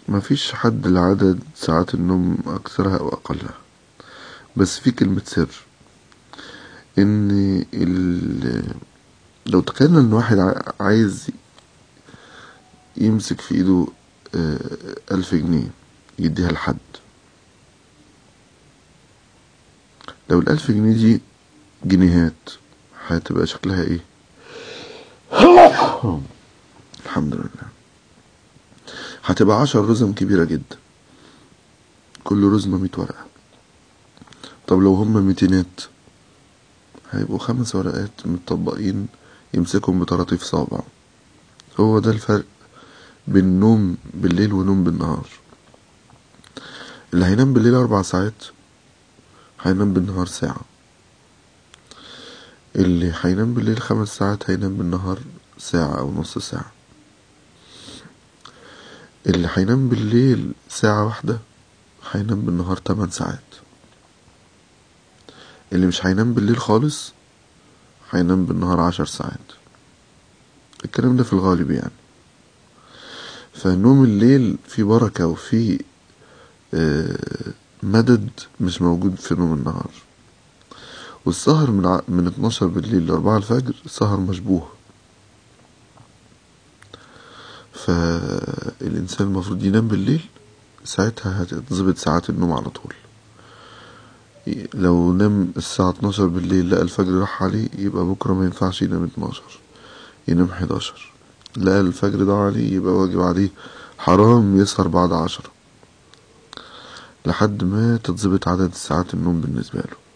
مفيش حد لعدد ساعات النوم أكثرها أو أقلها بس في كلمة سر إن ال... لو تخيلنا إن واحد ع- عايز يمسك في إيده آه، ألف جنيه يديها لحد لو الألف جنيه دي جنيهات هتبقى شكلها إيه الحمد لله هتبقى عشر رزم كبيرة جدا كل رزمة مية ورقة طب لو هما ميتينات هيبقوا خمس ورقات متطبقين يمسكهم بطراطيف صابع هو ده الفرق بين نوم بالليل ونوم بالنهار اللي هينام بالليل أربع ساعات هينام بالنهار ساعة اللي هينام بالليل خمس ساعات هينام بالنهار ساعة أو نص ساعة اللي هينام بالليل ساعة واحدة هينام بالنهار تمن ساعات اللي مش هينام بالليل خالص هينام بالنهار عشر ساعات الكلام ده في الغالب يعني فنوم الليل فيه بركة وفيه آه، مدد مش موجود في نوم النهار والسهر من ع... من 12 بالليل ل 4 الفجر سهر مشبوه فالإنسان المفروض ينام بالليل ساعتها هتتظبط ساعات النوم على طول لو نام الساعة 12 بالليل لقى الفجر راح عليه يبقى بكرة ما ينفعش ينام 12 ينام 11 لقى الفجر ضاع عليه يبقى واجب عليه حرام يسهر بعد عشرة لحد ما تتظبط عدد ساعات النوم بالنسبة له